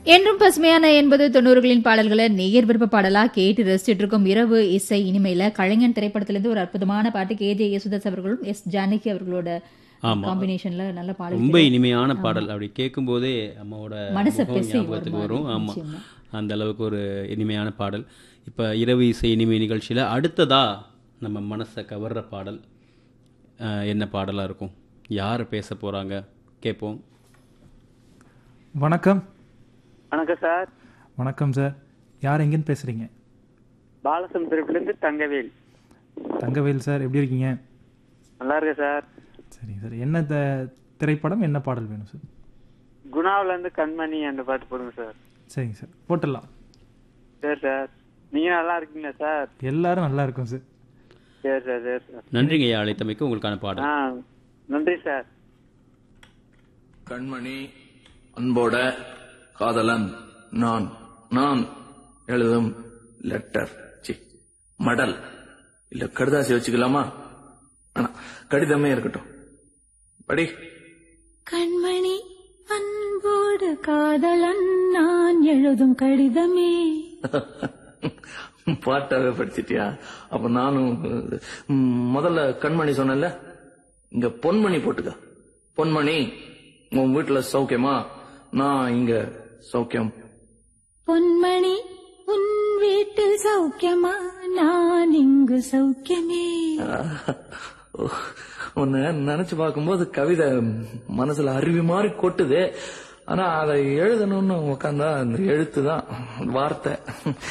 என்றும் பசுமையான எண்பது தொண்ணூறுகளின் பாடல்களை நேயர் விருப்ப பாடலா கேட்டு ரசிச்சிட்டு இருக்கும் இரவு இசை இனிமையில கலைஞன் திரைப்படத்திலிருந்து ஒரு அற்புதமான பாட்டு கே ஜே யேசுதாஸ் அவர்களும் எஸ் ஜானகி அவர்களோட ஆமா. காம்பினேஷன்ல நல்ல பாடல் ரொம்ப இனிமையான பாடல் அப்படி கேட்கும் போதே அம்மாவோட மனசை முகம் பிசையும் ஒரு ஞாபகத்துக்கு மாதிரி, வரும் ஆமா நிச்சயமா. அந்த அளவுக்கு ஒரு இனிமையான பாடல் இப்ப இரவு இசை இனிமை நிகழ்ச்சியில அடுத்ததா நம்ம மனசை கவர்ற பாடல் அஹ், என்ன பாடலா இருக்கும் யார் பேச போறாங்க கேட்போம் வணக்கம் வணக்கம் சார் வணக்கம் சார் யார் எங்கேருந்து பேசுகிறீங்க பாலசமுத்திரத்துலேருந்து தங்கவேல் தங்கவேல் சார் எப்படி இருக்கீங்க நல்லா இருக்கு சார் சரிங்க சார் என்ன த திரைப்படம் என்ன பாடல் வேணும் சார் குணாவிலேருந்து கண்மணி அந்த பாட்டு போடுங்க சார் சரிங்க சார் போட்டுடலாம் சரி சார் நீங்க நல்லா இருக்கீங்களா சார் எல்லாரும் நல்லா இருக்கும் சார் சரி சார் சரி சார் நன்றிங்க ஐயா அழைத்தமைக்கு உங்களுக்கான பாடல் ஆ நன்றி சார் கண்மணி அன்போட காதலன் நான் நான் எழுதும் லெட்டர் சி மடல் இல்ல கடுதாசி வச்சுக்கலாமா ஆனா கடிதமே இருக்கட்டும் படி கண்மணி அன்போடு காதலன் நான் எழுதும் கடிதமே பாட்டாவே படிச்சிட்டியா அப்ப நானும் ம், முதல்ல கண்மணி சொன்னேன்ல இங்க பொன்மணி போட்டுக்க பொன்மணி உன் வீட்டுல சௌக்கியமா நான் இங்க சௌக்கியம் பொன்மணி உன் வீட்டில் சௌக்கியமா நான் இங்கு சௌக்கியமே உன்னை நினைச்சு பார்க்கும்போது கவிதை மனசுல அருவி மாதிரி கொட்டுது ஆனா அதை எழுதணும்னு உட்காந்தா அந்த எழுத்து தான் வார்த்தை